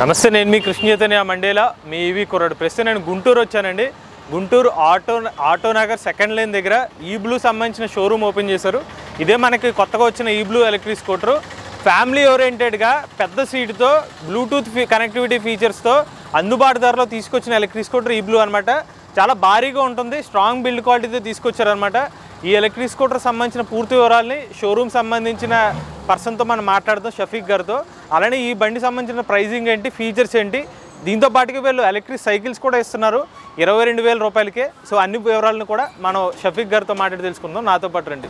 నమస్తే నేను మీ కృష్ణ చైతన్య మండేలా మీ ఈవీ కుర్రాడు ప్రస్తుతం నేను గుంటూరు వచ్చానండి Guntur auto auto Nagar second line దగ్గర ఈ బ్లూ సంబంధించిన షోరూమ్ ఓపెన్ చేశారు ఇదే మనకి కొత్తగా వచ్చిన ఈ బ్లూ ఎలక్ట్రిక్ స్కూటర్ ఫ్యామిలీ ఓరియంటెడ్గా పెద్ద సీటుతో బ్లూటూత్ ఫీ కనెక్టివిటీ ఫీచర్స్తో అందుబాటు ధరలో తీసుకొచ్చిన ఎలక్ట్రిక్ స్కూటర్ ఈ బ్లూ అనమాట చాలా భారీగా ఉంటుంది స్ట్రాంగ్ బిల్డ్ క్వాలిటీతో తీసుకొచ్చారనమాట ఈ ఎలక్ట్రిక్ స్కూటర్ సంబంధించిన పూర్తి వివరాలని షోరూమ్ సంబంధించిన పర్సన్తో మనం మాట్లాడదాం షఫీక్ గారితో అలానే ఈ బండి సంబంధించిన ప్రైజింగ్ ఏంటి ఫీచర్స్ ఏంటి దీంతో పాటుగా వీళ్ళు ఎలక్ట్రిక్ సైకిల్స్ కూడా ఇస్తున్నారు ఇరవై రెండు వేల రూపాయలకే సో అన్ని వివరాలను కూడా మనం షఫీక్ గారితో మాట్లాడి తెలుసుకుందాం నాతో పాటు రండి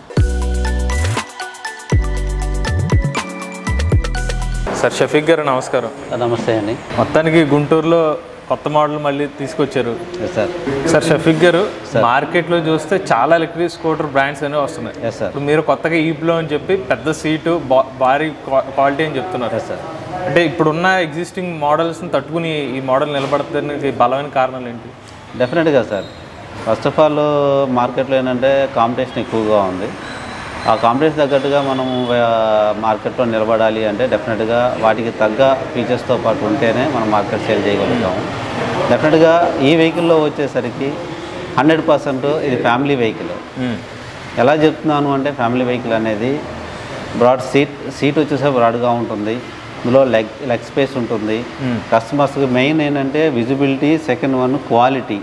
సార్ షఫీక్ గారు నమస్కారం నమస్తే అండి మొత్తానికి గుంటూరులో కొత్త మోడల్ మళ్ళీ తీసుకొచ్చారు ఎస్ సార్ సార్ షఫీక్ గారు మార్కెట్లో చూస్తే చాలా ఎలక్ట్రిక్ స్కూటర్ బ్రాండ్స్ అనేవి వస్తున్నాయి ఎస్ సార్ ఇప్పుడు మీరు కొత్తగా ఈప్లో అని చెప్పి పెద్ద సీటు బా- భారీ క్వా- క్వాలిటీ అని చెప్తున్నారు ఎస్ సార్ అంటే ఇప్పుడున్న ఎగ్జిస్టింగ్ మోడల్స్ని తట్టుకుని ఈ మోడల్ నిలబడుతుందానికి బలమైన కారణాలు ఏంటి డెఫినెట్గా సార్ ఫస్ట్ ఆఫ్ ఆల్ మార్కెట్లో ఏంటంటే కాంపిటీషన్ ఎక్కువగా ఉంది ఆ కాంపిటీషన్ తగ్గట్టుగా మనం ఆ, మార్కెట్లో నిలబడాలి అంటే డెఫినెట్గా వాటికి తగ్గ ఫీచర్స్తో పాటు ఉంటేనే మనం మార్కెట్ సేల్ చేయగలుగుతాము డెఫినెట్గా ఈ వెహికల్లో వచ్చేసరికి హండ్రెడ్ పర్సెంట్ ఇది ఫ్యామిలీ వెహికల్ ఎలా చెప్తున్నాను అంటే ఫ్యామిలీ వెహికల్ అనేది బ్రాడ్ సీట్ సీట్ వచ్చేసరికి బ్రాడ్గా ఉంటుంది ఇందులో లెగ్ లెగ్ స్పేస్ ఉంటుంది కస్టమర్స్కి మెయిన్ ఏంటంటే visibility second one quality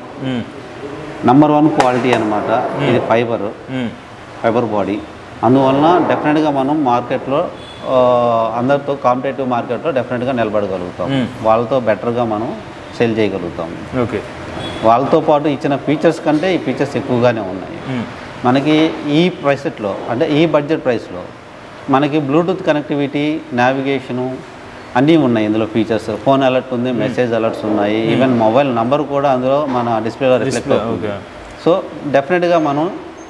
number one quality అనమాట ఇది ఫైబర్ ఫైబర్ బాడీ అందువలన డెఫినెట్గా మనం మార్కెట్లో ఆ, అందరితో కాంపిటేటివ్ మార్కెట్లో డెఫినెట్గా నిలబడగలుగుతాం వాళ్ళతో బెటర్గా మనం సేల్ చేయగలుగుతాం ఓకే వాళ్ళతో పాటు ఇచ్చిన ఫీచర్స్ కంటే ఈ ఫీచర్స్ ఎక్కువగానే ఉన్నాయి మనకి ఈ ప్రైసెట్లో అంటే ఈ బడ్జెట్ ప్రైస్లో మనకి బ్లూటూత్ కనెక్టివిటీ నావిగేషను అన్నీ ఉన్నాయి ఇందులో ఫీచర్స్ ఫోన్ అలర్ట్ ఉంది మెసేజ్ అలర్ట్స్ ఉన్నాయి ఈవెన్ మొబైల్ నంబర్ కూడా అందులో మన డిస్ప్లేలో రిఫ్లెక్ట్ అవుతుంది ఓకే సో డెఫినెట్గా మనం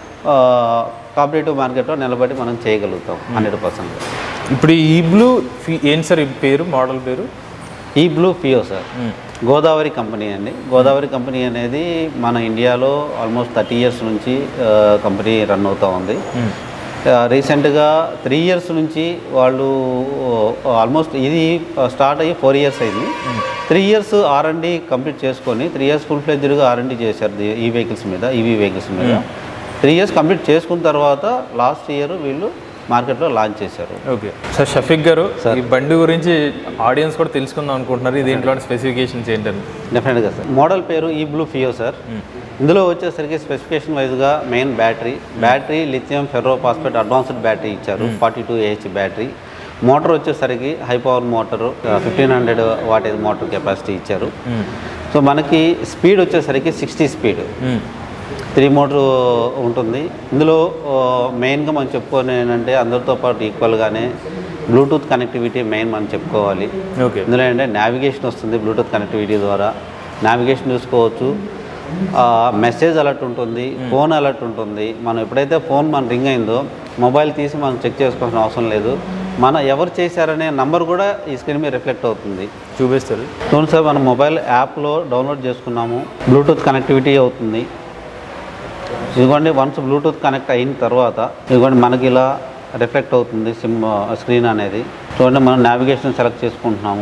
కాంపిటేటివ్ మార్కెట్లో నిలబడి మనం చేయగలుగుతాం హండ్రెడ్ పర్సెంట్ ఇప్పుడు ఈ బ్లూ ఫీ- ఏంటి సార్ ఈ పేరు మోడల్ పేరు ఈ blue Fio sir Godavari company అండి గోదావరి కంపెనీ అనేది మన ఇండియాలో ఆల్మోస్ట్ థర్టీ ఇయర్స్ నుంచి ఆ, కంపెనీ రన్ అవుతూ ఉంది ఆ, రీసెంట్గా త్రీ ఇయర్స్ నుంచి వాళ్ళు ఆల్మోస్ట్ ఇది స్టార్ట్ అయ్యి ఫోర్ ఇయర్స్ అయింది three years R and complete చేసుకొని త్రీ ఇయర్స్ ఫుల్ ఫ్లెడ్జ్డ్గా ఆర్ అండ్ చేశారు ది- ఈ వెహికల్స్ మీద ఈవీ వెహికల్స్ మీద త్రీ ఇయర్స్ కంప్లీట్ చేసుకున్న తర్వాత లాస్ట్ ఇయర్ వీళ్ళు మార్కెట్లో లాంచ్ చేశారు ఓకే సార్ షఫీక్ గారు ఈ బండి గురించి ఆడియన్స్ కూడా తెలుసుకుందాం అనుకుంటున్నారు ఇది దీంట్లో స్పెసిఫికేషన్స్ ఏంటని డెఫినెట్గా సార్ మోడల్ పేరు ఈ బ్లూ ఫియో సార్ ఇందులో వచ్చేసరికి స్పెసిఫికేషన్ వైజ్గా main battery battery lithium ferro phosphate advanced battery ఇచ్చారు forty two AH battery motor వచ్చేసరికి high power motor fifteen hundred wattage motor capacity ఇచ్చారు సో మనకి స్పీడ్ వచ్చేసరికి సిక్స్టీ స్పీడ్ త్రీ మోటర్ ఉంటుంది ఇందులో ఆ, మెయిన్గా మనం చెప్పుకోవాలి ఏంటంటే అందరితో పాటు ఈక్వల్గానే బ్లూటూత్ కనెక్టివిటీ మెయిన్ మనం చెప్పుకోవాలి ఓకే ఇందులో ఏంటంటే నావిగేషన్ వస్తుంది బ్లూటూత్ కనెక్టివిటీ ద్వారా నావిగేషన్ చూసుకోవచ్చు ఆ, మెసేజ్ అలర్ట్ ఉంటుంది ఫోన్ అలర్ట్ ఉంటుంది మనం ఎప్పుడైతే ఫోన్ మన రింగ్ అయిందో మొబైల్ తీసి మనం చెక్ చేసుకోవాల్సిన అవసరం లేదు మన ఎవరు చేశారనే నంబర్ కూడా ఈ స్క్రీన్ మీద రిఫ్లెక్ట్ అవుతుంది చూపిస్తారు చూడండి సార్ మన మొబైల్ యాప్లో డౌన్లోడ్ చేసుకున్నాము బ్లూటూత్ కనెక్టివిటీ అవుతుంది ఇదిగోండి వన్స్ బ్లూటూత్ కనెక్ట్ అయిన తర్వాత ఇదిగోండి మనకి ఇలా రిఫ్లెక్ట్ అవుతుంది సిమ్ స్క్రీన్ అనేది చూడండి మనం నావిగేషన్ సెలెక్ట్ చేసుకుంటున్నాము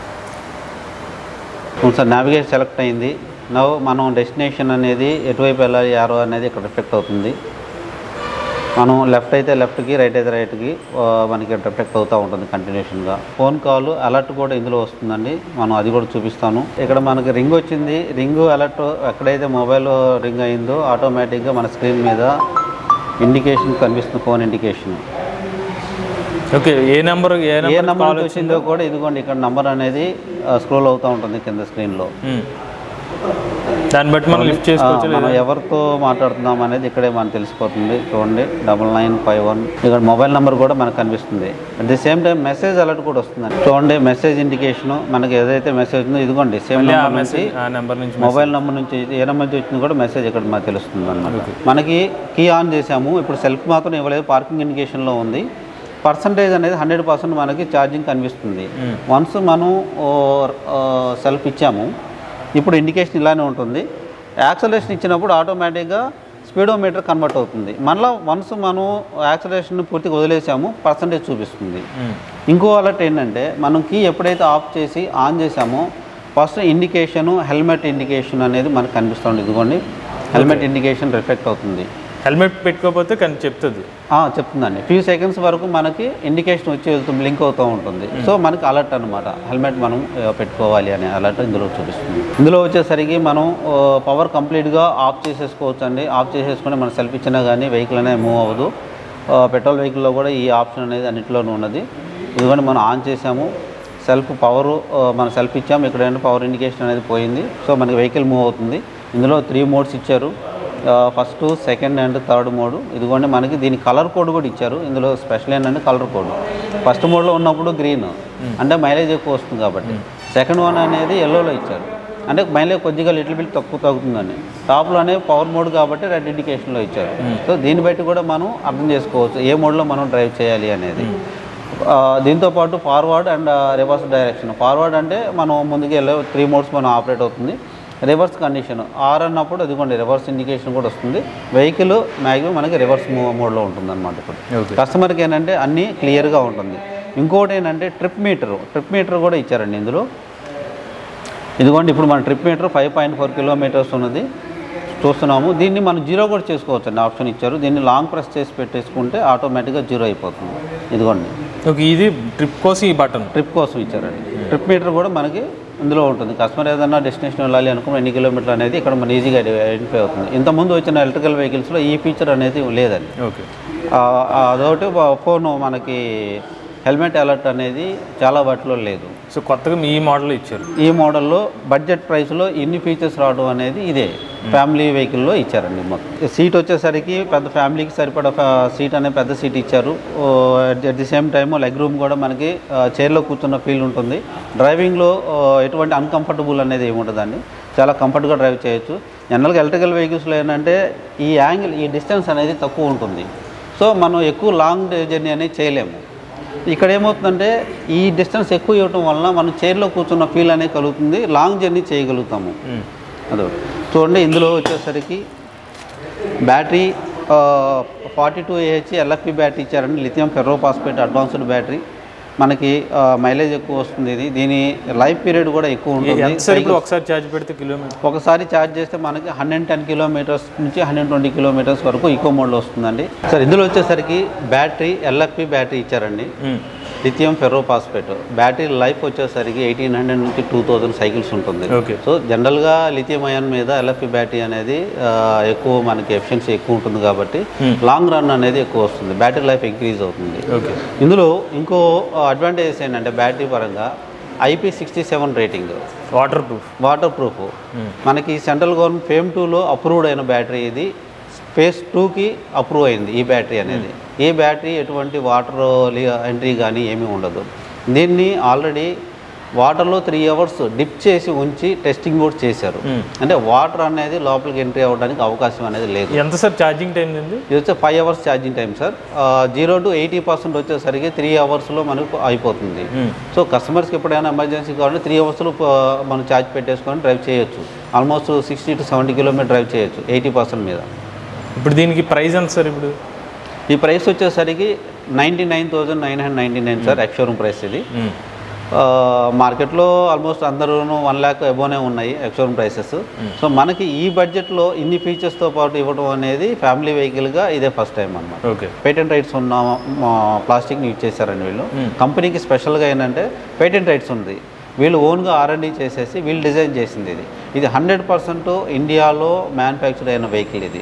అవును సార్ నావిగేషన్ సెలెక్ట్ అయింది నవ్ మనం డెస్టినేషన్ అనేది ఎటువైపు వెళ్ళాలి యారో అనేది ఇక్కడ రిఫ్లెక్ట్ అవుతుంది మనం లెఫ్ట్ అయితే లెఫ్ట్కి రైట్ అయితే రైట్కి ఆ, మనకి రిఫ్లెక్ట్ అవుతూ ఉంటుంది కంటిన్యూషన్గా ఫోన్ కాల్ అలర్ట్ కూడా ఇందులో వస్తుందండి మనం అది కూడా చూపిస్తాను ఇక్కడ మనకి రింగ్ వచ్చింది రింగ్ అలర్ట్ ఎక్కడైతే మొబైల్ రింగ్ అయిందో ఆటోమేటిక్గా మన స్క్రీన్ మీద ఇండికేషన్ కనిపిస్తుంది ఫోన్ ఇండికేషన్ ఓకే ఏ నెంబర్ ఏ ఏ నెంబర్ నెంబర్ కాల్ వచ్చిందో కూడా ఇదిగోండి ఇక్కడ నంబర్ అనేది స్క్రోల్ అవుతూ ఉంటుంది కింద స్క్రీన్లో ఉమ్. దాన్ని బట్టి మనం లిఫ్ట్ చేసుకోవచ్చు ఆ, మనం ఎవరితో మాట్లాడుతున్నాం అనేది ఇక్కడే మనకు తెలిసిపోతుంది చూడండి డబల్ నైన్ ఫైవ్ వన్ ఇక్కడ మొబైల్ నెంబర్ కూడా మనకు కనిపిస్తుంది at the same time message alert కూడా వస్తుందండి చూడండి మెసేజ్ ఇండికేషన్ మనకి ఏదైతే మెసేజ్ ఉందో ఇదిగోండి సేమ్ మళ్ళీ ఆ నెంబర్ నుంచి మెసేజ్ ఆ నెంబర్ నుంచి మొబైల్ నెంబర్ నుంచి ఏ నెంబర్ నుంచి వచ్చింది కూడా మెసేజ్ ఇక్కడ మనకు తెలుస్తుంది అన్నమాట మనకి కీ ఆన్ చేసాము ఇప్పుడు సెల్ఫ్ మాత్రం ఇవ్వలేదు పార్కింగ్ ఇండికేషన్లో ఉంది పర్సంటేజ్ అనేది హండ్రెడ్ పర్సెంట్ మనకి ఛార్జింగ్ కనిపిస్తుంది వన్స్ మనం సెల్ఫ్ ఇచ్చాము ఇప్పుడు ఇండికేషన్ ఇలానే ఉంటుంది యాక్సలేషన్ ఇచ్చినప్పుడు ఆటోమేటిక్గా స్పీడోమీటర్ కన్వర్ట్ అవుతుంది మళ్ళీ వన్స్ మనం యాక్సలేషన్ పూర్తిగా వదిలేసాము పర్సంటేజ్ చూపిస్తుంది ఇంకో అలర్ట్ ఏంటంటే మనం కీ ఎప్పుడైతే ఆఫ్ చేసి ఆన్ చేసామో ఫస్ట్ ఇండికేషను హెల్మెట్ ఇండికేషన్ అనేది మనకు కనిపిస్తుంది ఇదిగోండి హెల్మెట్ ఇండికేషన్ రిఫ్లెక్ట్ అవుతుంది హెల్మెట్ పెట్టుకోకపోతే కానీ చెప్తుంది ఆ, చెప్తుందండి ఫ్యూ సెకండ్స్ వరకు మనకి ఇండికేషన్ వచ్చి వెళ్తుంది బ్లింక్ అవుతూ ఉంటుంది సో మనకి అలర్ట్ అనమాట హెల్మెట్ మనం ఆ, పెట్టుకోవాలి అనే అలర్ట్ ఇందులో చూపిస్తుంది ఇందులో వచ్చేసరికి మనం పవర్ కంప్లీట్గా ఆఫ్ చేసేసుకోవచ్చు అండి ఆఫ్ చేసేసుకొని మనం సెల్ఫ్ ఇచ్చినా కానీ వెహికల్ అనేది మూవ్ అవ్వదు ఆ, పెట్రోల్ వెహికల్లో కూడా ఈ ఆప్షన్ అనేది అన్నింటిలోనూ ఉన్నది ఇదిగోండి మనం ఆన్ చేసాము సెల్ఫ్ పవర్ మన సెల్ఫ్ ఇచ్చాము ఇక్కడ ఏంటంటే పవర్ ఇండికేషన్ అనేది పోయింది సో మనకి వెహికల్ మూవ్ అవుతుంది ఇందులో త్రీ మోడ్స్ ఇచ్చారు first second and third mode ఇదిగోండి మనకి దీని కలర్ కోడ్ కూడా ఇచ్చారు ఇందులో స్పెషల్ ఏంటంటే కలర్ కోడ్ ఫస్ట్ మోడ్లో ఉన్నప్పుడు గ్రీన్ అంటే మైలేజ్ ఎక్కువ వస్తుంది కాబట్టి సెకండ్ వన్ అనేది ఎల్లోలో ఇచ్చారు అంటే మైలేజ్ కొద్దిగా లిటిల్ బిల్ తక్కువ తగ్గుతుందని టాప్లోనే పవర్ మోడ్ కాబట్టి రెడ్ ఇండికేషన్లో ఇచ్చారు సో దీన్ని బట్టి కూడా మనం అర్థం చేసుకోవచ్చు ఏ మోడ్లో మనం డ్రైవ్ చేయాలి అనేది ఆ, దీంతో పాటు forward and reverse direction forward అంటే మనం ముందుకు వెళ్ళే త్రీ మోడ్స్ మనం ఆపరేట్ అవుతుంది రివర్స్ కండిషన్ ఆర్ అన్నప్పుడు అదిగోండి రివర్స్ ఇండికేషన్ కూడా వస్తుంది వెహికల్ మ్యాక్సిమం మనకి రివర్స్ మోడ్లో ఉంటుంది అనమాట ఇప్పుడు ఓకే కస్టమర్కి ఏంటంటే అన్నీ క్లియర్గా ఉంటుంది ఇంకోటి ఏంటంటే ట్రిప్ మీటర్ ట్రిప్ మీటర్ కూడా ఇచ్చారండి ఇందులో ఇదిగోండి ఇప్పుడు మన trip meter five point four kilometres ఉన్నది చూస్తున్నాము దీన్ని మనం జీరో కూడా చేసుకోవచ్చు అండి ఆప్షన్ ఇచ్చారు దీన్ని లాంగ్ ప్రెస్ చేసి పెట్టేసుకుంటే ఆటోమేటిక్గా జీరో అయిపోతుంది ఇదిగోండి ఓకే ఇది ట్రిప్ కోసం ఈ బటన్ ట్రిప్ కోసం ఇచ్చారండి ట్రిప్ మీటర్ కూడా మనకి ఇందులో ఉంటుంది కస్టమర్ ఏదైనా డెస్టినేషన్ వెళ్ళాలి అనుకున్న ఎన్ని కిలోమీటర్లు అనేది ఇక్కడ మన ఈజీగా ఐడెంటిఫై అవుతుంది ఇంతకుముందు వచ్చిన ఎలక్ట్రికల్ వెహికల్స్లో ఈ ఫీచర్ అనేది లేదండి ఓకే ఆ, ఆ, అదొకటి ఫోన్ మనకి హెల్మెట్ అలర్ట్ అనేది చాలా వాటిలో లేదు సో కొత్తగా మీ మోడల్ ఇచ్చారు ఈ మోడల్లో బడ్జెట్ ప్రైస్లో ఇన్ని ఫీచర్స్ రావడం అనేది ఇదే ఫ్యామిలీ వెహికల్లో ఇచ్చారండి మొత్తం సీట్ వచ్చేసరికి పెద్ద ఫ్యామిలీకి సరిపడా సీట్ అనే పెద్ద సీట్ ఇచ్చారు at the same time leg room కూడా మనకి చైర్లో కూర్చున్న ఫీల్ ఉంటుంది డ్రైవింగ్లో ఎటువంటి అన్కంఫర్టబుల్ అనేది ఏమి ఉండదండి చాలా కంఫర్ట్గా డ్రైవ్ చేయొచ్చు జనరల్గా ఎలక్ట్రికల్ వెహికల్స్లో ఏంటంటే ఈ యాంగిల్ ఈ డిస్టెన్స్ అనేది తక్కువ ఉంటుంది సో మనం ఎక్కువ లాంగ్ జర్నీ అనేది చేయలేము ఇక్కడ ఏమవుతుందంటే ఈ డిస్టెన్స్ ఎక్కువ ఇవ్వటం వలన మనం చైర్లో కూర్చున్న ఫీల్ అనేది కలుగుతుంది లాంగ్ జర్నీ చేయగలుగుతాము అదో చూడండి ఇందులో వచ్చేసరికి battery forty two AH LFP battery ఇచ్చారండి లిథియం ఫెర్రోపాస్పేట్ అడ్వాన్స్డ్ బ్యాటరీ మనకి మైలేజ్ ఎక్కువ వస్తుంది ఇది దీని లైఫ్ పీరియడ్ కూడా ఎక్కువ ఉంటుంది ఎంత సార్ ఇప్పుడు ఒకసారి ఛార్జ్ పెడితే కిలోమీటర్ ఒకసారి ఛార్జ్ చేస్తే మనకి హండ్రెడ్ టెన్ కిలోమీటర్స్ నుంచి హండ్రెడ్ ట్వంటీ కిలోమీటర్స్ వరకు ఈకో మోడ్లో వస్తుందండి సార్ ఇందులో వచ్చేసరికి బ్యాటరీ ఎల్ఎఫ్పి బ్యాటరీ ఇచ్చారండి లిథియం ఫెర్రోపాస్పేట్ బ్యాటరీ లైఫ్ వచ్చేసరికి ఎయిటీన్ హండ్రెడ్ నుంచి టూ థౌజండ్ సైకిల్స్ ఉంటుంది ఓకే సో జనరల్గా లిథియం అయాన్ మీద ఎల్ఎఫ్పి బ్యాటరీ అనేది ఆ, ఎక్కువ మనకి ఎఫిషియన్సీ ఎక్కువ ఉంటుంది కాబట్టి లాంగ్ రన్ అనేది ఎక్కువ వస్తుంది బ్యాటరీ లైఫ్ ఇంక్రీజ్ అవుతుంది ఓకే ఇందులో ఇంకో అడ్వాంటేజెస్ ఏంటంటే బ్యాటరీ పరంగా IP sixty seven rating waterproof waterproof మనకి సెంట్రల్ గవర్నమెంట్ ఫేమ్ టూలో అప్రూవ్డ్ అయిన బ్యాటరీ ఇది ఫేస్ టూకి అప్రూవ్ అయింది ఈ బ్యాటరీ అనేది ఈ బ్యాటరీ ఎటువంటి వాటర్ ఎంట్రీ కానీ ఏమీ ఉండదు దీన్ని ఆల్రెడీ వాటర్లో త్రీ అవర్స్ డిప్ చేసి ఉంచి టెస్టింగ్ కూడా చేశారు అంటే వాటర్ అనేది లోపలికి ఎంట్రీ అవ్వడానికి అవకాశం అనేది లేదు ఎంత సార్ ఛార్జింగ్ టైం ఉంది ఇది వచ్చే five hours charging time sir zero to eighty percent వచ్చేసరికి త్రీ అవర్స్లో మనకు అయిపోతుంది సో కస్టమర్స్కి ఎప్పుడైనా ఎమర్జెన్సీ కావాలంటే త్రీ అవర్స్లో మనం ఛార్జ్ పెట్టేసుకొని డ్రైవ్ చేయొచ్చు almost sixty to seventy kilometre drive చేయొచ్చు ఎయిటీ పర్సెంట్ మీద ఇప్పుడు దీనికి ప్రైస్ ఎంత సార్ ఇప్పుడు ఈ ప్రైస్ వచ్చేసరికి ninety nine thousand nine hundred ninety nine sir ex showroom price ఇది ఆ, మార్కెట్లో ఆల్మోస్ట్ అందరూ వన్ ల్యాక్ ఎబోనే ఉన్నాయి ఎక్స్షోరూమ్ ప్రైసెస్ సో మనకి ఈ బడ్జెట్లో ఇన్ని ఫీచర్స్తో పాటు ఇవ్వడం అనేది ఫ్యామిలీ వెహికల్గా ఇదే ఫస్ట్ టైం అన్నమాట ఓకే పేటెంట్ రైట్స్ ఉన్న ప్లాస్టిక్ని యూజ్ చేశారండి వీళ్ళు కంపెనీకి స్పెషల్గా ఏంటంటే పేటెంట్ రైట్స్ ఉంది వీళ్ళు ఓన్గా ఆర్ఎండి చేసేసి వీళ్ళు డిజైన్ చేసింది ఇది ఇది హండ్రెడ్ పర్సెంట్ ఇండియాలో మ్యానుఫ్యాక్చర్ అయిన వెహికల్ ఇది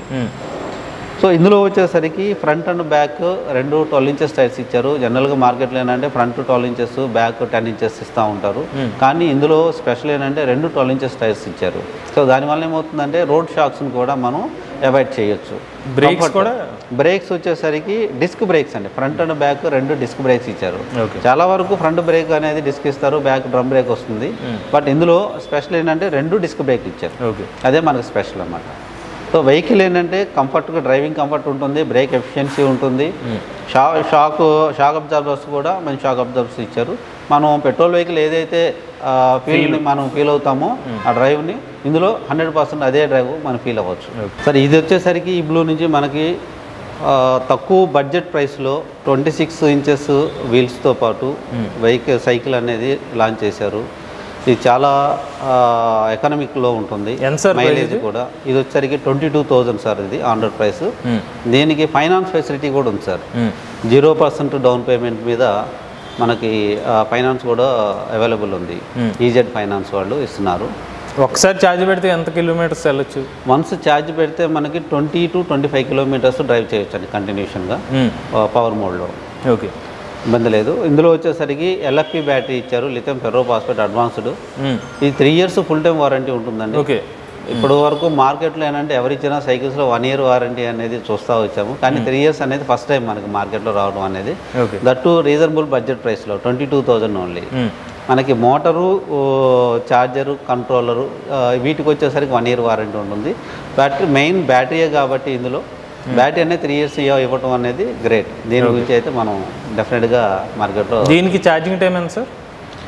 సో ఇందులో వచ్చేసరికి ఫ్రంట్ అండ్ బ్యాక్ రెండు ట్వెల్వ్ ఇంచెస్ టైర్స్ ఇచ్చారు జనరల్గా మార్కెట్లో ఏంటంటే front twelve inches back ten inches ఇస్తూ ఉంటారు కానీ ఇందులో స్పెషల్ ఏంటంటే రెండు ట్వెల్వ్ ఇంచెస్ టైర్స్ ఇచ్చారు సో దానివల్ల ఏమవుతుందంటే రోడ్ షాక్స్ని కూడా మనం అవాయిడ్ చేయొచ్చు బ్రేక్స్ కూడా బ్రేక్స్ వచ్చేసరికి డిస్క్ బ్రేక్స్ అండి ఫ్రంట్ అండ్ బ్యాక్ రెండు డిస్క్ బ్రేక్స్ ఇచ్చారు ఓకే చాలా వరకు ఫ్రంట్ బ్రేక్ అనేది డిస్క్ ఇస్తారు బ్యాక్ డ్రమ్ బ్రేక్ వస్తుంది బట్ ఇందులో స్పెషల్ ఏంటంటే రెండు డిస్క్ బ్రేక్ ఇచ్చారు ఓకే అదే మనకు స్పెషల్ అన్నమాట సో వెహికల్ ఏంటంటే కంఫర్ట్గా డ్రైవింగ్ కంఫర్ట్ ఉంటుంది బ్రేక్ ఎఫిషియన్సీ ఉంటుంది షా షాక్ షాక్ అబ్జర్వర్స్ కూడా మంచి షాక్ అబ్జర్వర్స్ ఇచ్చారు మనం పెట్రోల్ వెహికల్ ఏదైతే ఫీల్ని మనం ఫీల్ అవుతామో ఆ డ్రైవ్ని ఇందులో హండ్రెడ్ పర్సెంట్ అదే డ్రైవ్ మనం ఫీల్ అవ్వచ్చు Okay. సరే ఇది వచ్చేసరికి ఈ బ్లూ నుంచి మనకి ఆ, తక్కువ బడ్జెట్ ప్రైస్లో ట్వంటీ సిక్స్ ఇంచెస్ వీల్స్తో పాటు వెహికల్ సైకిల్ అనేది లాంచ్ చేశారు ఇది చాలా ఎకనామిక్లో ఉంటుంది ఎంత సార్ మైలేజ్ కూడా ఇది వచ్చరికి ట్వంటీ టూ థౌజండ్ సార్ ఇది ఆండ్రాయిడ్ ప్రైస్ దీనికి ఫైనాన్స్ ఫెసిలిటీ కూడా ఉంది sir zero percent down payment మీద మనకి ఫైనాన్స్ కూడా అవైలబుల్ ఉంది ఈజెడ్ ఫైనాన్స్ వాళ్ళు ఇస్తున్నారు ఒకసారి ఛార్జ్ పెడితే ఎంత కిలోమీటర్స్ వెళ్ళొచ్చు వన్స్ ఛార్జ్ పెడితే మనకి twenty to twenty five kilometres drive చేయొచ్చు అండి కంటిన్యూషన్గా పవర్ మోడ్లో ఓకే ఇబ్బంది లేదు ఇందులో వచ్చేసరికి ఎల్ఎఫ్పి బ్యాటరీ ఇచ్చారు లిథియం ఫెర్రోపాస్పేట్ అడ్వాన్స్డ్ ఇది three years full time warranty ఉంటుందండి ఓకే ఇప్పుడు వరకు మార్కెట్లో ఏంటంటే ఎవరిచ్చినా సైకిల్స్లో వన్ ఇయర్ వారంటీ అనేది చూస్తూ వచ్చాము కానీ త్రీ ఇయర్స్ అనేది ఫస్ట్ టైం మనకి మార్కెట్లో రావడం అనేది ఓకే దట్టు రీజనబుల్ బడ్జెట్ ప్రైస్లో ట్వంటీ టూ థౌజండ్ ఓన్లీ మనకి మోటారు ఓ, ఛార్జరు కంట్రోలరు ఆ, వీటికి వచ్చేసరికి వన్ ఇయర్ వారంటీ ఉంటుంది బ్యాటరీ మెయిన్ బ్యాటరీయే కాబట్టి ఇందులో బ్యాటరీ అనేది త్రీ ఇయర్స్ ఇవ్వటం అనేది గ్రేట్ దీని గురించి అయితే మనం డెఫినెట్గా మార్కెట్లో దీనికి ఛార్జింగ్ టైం ఎంత సార్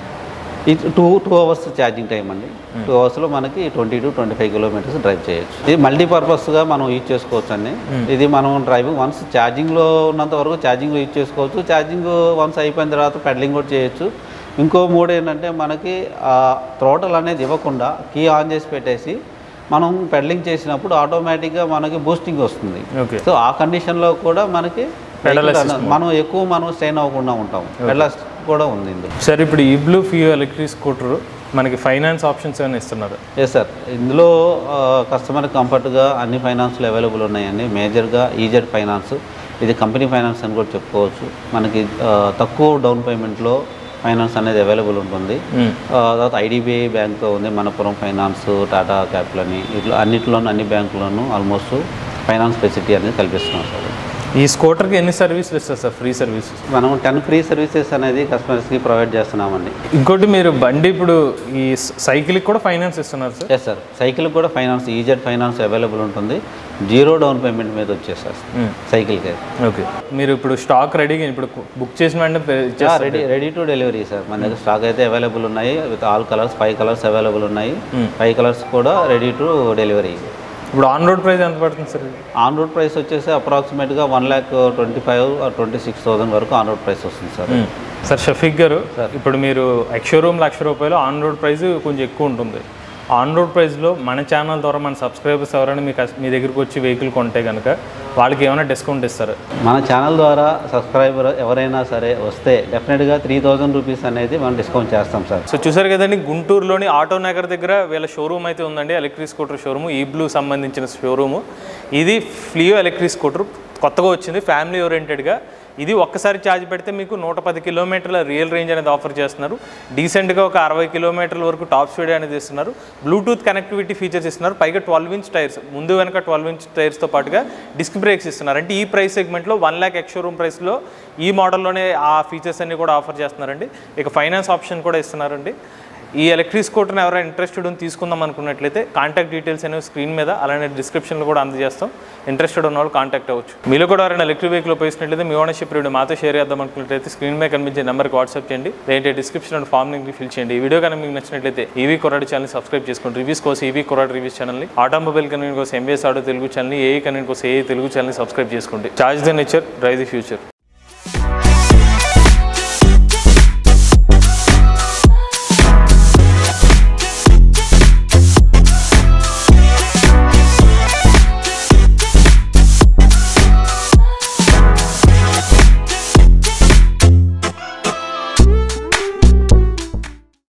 ఇది two two hours charging time అండి టూ అవర్స్లో మనకి twenty to twenty five kilometres drive చేయొచ్చు ఇది మల్టీపర్పస్గా మనం యూజ్ చేసుకోవచ్చు అండి ఇది మనం డ్రైవింగ్ వన్స్ ఛార్జింగ్లో ఉన్నంత వరకు ఛార్జింగ్లో యూజ్ చేసుకోవచ్చు ఛార్జింగ్ వన్స్ అయిపోయిన తర్వాత పెడలింగ్ కూడా చేయొచ్చు ఇంకో మూడు ఏంటంటే మనకి త్రోటల్ అనేది ఇవ్వకుండా కీ ఆన్ చేసి పెట్టేసి మనం పెడలింగ్ చేసినప్పుడు ఆటోమేటిక్గా మనకి బూస్టింగ్ వస్తుంది ఓకే సో ఆ కండిషన్లో కూడా మనకి Pedal vehicle assist అన్న- మనం ఎక్కువ మనం స్ట్రెయిన్ అవ్వకుండా ఉంటాం పెడల్ కూడా ఉంది ఇందులో సార్ ఇప్పుడు ఈ బ్లూ ఫియో ఎలక్ట్రిక్ స్కూటర్ మనకి ఫైనాన్స్ ఆప్షన్స్ ఏమైనా ఇస్తున్నారు ఎస్ సార్ ఇందులో కస్టమర్ కంఫర్ట్గా అన్ని ఫైనాన్స్లు అవైలబుల్ ఉన్నాయండి మేజర్గా ఈజెడ్ ఫైనాన్స్ ఇది కంపెనీ ఫైనాన్స్ అని కూడా చెప్పుకోవచ్చు మనకి ఆ, తక్కువ డౌన్ పేమెంట్లో ఫైనాన్స్ అనేది అవైలబుల్ ఉంటుంది ఆ, తర్వాత ఐడిబిఐ బ్యాంక్తో ఉంది మనపురం ఫైనాన్స్ టాటా క్యాపిటల్ అని ఇట్లా అన్నిట్లోనూ అన్ని బ్యాంకుల్లోనూ ఆల్మోస్ట్ ఫైనాన్స్ ఫెసిలిటీ అనేది కల్పిస్తున్నాం సార్ ఈ స్కూటర్కి ఎన్ని సర్వీసులు ఇస్తారు సార్ ఫ్రీ సర్వీసెస్ మనం టెన్ ఫ్రీ సర్వీసెస్ అనేది కస్టమర్స్కి ప్రొవైడ్ చేస్తున్నామండి ఇంకోటి మీరు బండి ఇప్పుడు ఈ సైకిల్కి కూడా ఫైనాన్స్ ఇస్తున్నారు సార్ ఎస్ సార్ సైకిల్ కూడా ఫైనాన్స్ ఈజెడ్ ఫైనాన్స్ అవైలబుల్ ఉంటుంది జీరో డౌన్ పేమెంట్ మీద వచ్చేస్తారు సైకిల్కి ఓకే మీరు ఇప్పుడు స్టాక్ రెడీగా ఇప్పుడు బుక్ చేసిన వెంటనే పే- ఇచ్చేస్తారు. Ready ready to delivery sir మన దగ్గర స్టాక్ అయితే అవైలబుల్ ఉన్నాయి with all colours five colours available ఉన్నాయి ఫైవ్ కలర్స్ కూడా రెడీ టు డెలివరీ ఇప్పుడు ఆన్ రోడ్ ప్రైస్ ఎంత పడుతుంది సార్ ఇది? ఆన్ రోడ్ ప్రైస్ వచ్చేసి అప్రాక్సిమేట్గా one lakh twenty five twenty six thousand వరకు ఆన్ రోడ్ ప్రైస్ వస్తుంది సార్ సార్ షఫీక్ గారు ఇప్పుడు మీరు ఎక్స్షోరూమ్ లక్ష రూపాయలు ఆన్ రోడ్ ప్రైస్ కొంచెం ఎక్కువ ఉంటుంది ఆన్ రోడ్ ప్రైస్లో మన ఛానల్ ద్వారా మన సబ్స్క్రైబర్స్ ఎవరైనా మీ కస్- మీ దగ్గరికి వచ్చి వెహికల్ కొంటే కనుక వాళ్ళకి ఏమైనా డిస్కౌంట్ ఇస్తారు మన ఛానల్ ద్వారా సబ్స్క్రైబర్ ఎవరైనా సరే వస్తే డెఫినెట్గా త్రీ థౌజండ్ రూపీస్ అనేది మనం డిస్కౌంట్ చేస్తాం సార్ సో చూసారు కదండి గుంటూరులోని ఆటో నగర్ దగ్గర వీళ్ళ షోరూమ్ అయితే ఉందండి ఎలక్ట్రిక్ స్కూటర్ షోరూమ్ ఈ బ్లూ సంబంధించిన షోరూము ఇది ఫ్లియో ఎలక్ట్రిక్ స్కూటర్ కొత్తగా వచ్చింది ఫ్యామిలీ ఓరియంటెడ్గా ఇది ఒక్కసారి ఛార్జ్ పెడితే మీకు నూట పది కిలోమీటర్ల రియల్ రేంజ్ అనేది ఆఫర్ చేస్తున్నారు డీసెంట్గా ఒక అరవై కిలోమీటర్ల వరకు టాప్ స్పీడ్ అనేది ఇస్తున్నారు బ్లూటూత్ కనెక్టివిటీ ఫీచర్స్ ఇస్తున్నారు పైగా ట్వెల్వ్ ఇంచ్ టైర్స్ ముందు వెనక ట్వెల్వ్ ఇంచ్ టైర్స్తో పాటుగా డిస్క్ బ్రేక్స్ ఇస్తున్నారు అంటే ఈ ప్రైస్ సెగ్మెంట్లో వన్ ల్యాక్ ఎక్స్ షోరూమ్ ప్రైస్లో ఈ మోడల్లోనే ఆ ఫీచర్స్ అన్ని కూడా ఆఫర్ చేస్తున్నారండి ఇక ఫైనాన్స్ ఆప్షన్ కూడా ఇస్తున్నారండి ఈ ఎలక్ట్రిక్ స్కూటర్ని ఎవరైనా ఇంట్రెస్టెడ్ ఉంది తీసుకుందాం అనుకున్నట్లయితే కాంటాక్ట్ డీటెయిల్స్ అనేవి స్క్రీన్ మీద అలానే డిస్క్రిప్షన్లో కూడా అందజేస్తాం ఇంట్రెస్టెడ్ ఉన్న వాళ్ళు కాంటాక్ట్ అవ్వచ్చు మీలో కూడా ఎవరైనా ఎలక్ట్రిక్ వెహికల్ ఉపయోగించినట్లయితే మీ ఓనర్షిప్ రివ్యూ మాతో షేర్ చేద్దాం అనుకున్నట్లయితే స్క్రీన్ మీద కనిపించే నెంబర్కి వాట్సాప్ చేయండి లేదంటే description and form link fill చేయండి ఈ వీడియో కనుక మీకు నచ్చినట్లయితే ఈవీ కొరాడి ఛానల్ సబ్స్క్రైబ్ చేసుకోండి రివ్యూస్ కోసం ఈవీ కొరాడి రివ్యూస్ ఛానల్ని ఆటోమొబైల్ కన్వీన్ కోసం MBS auto Telugu channel AI కన్వీన్ కోసం ఏఐ తెలుగు ఛానల్ని సబ్స్క్రైబ్ చేసుకోండి charge the nature drive the future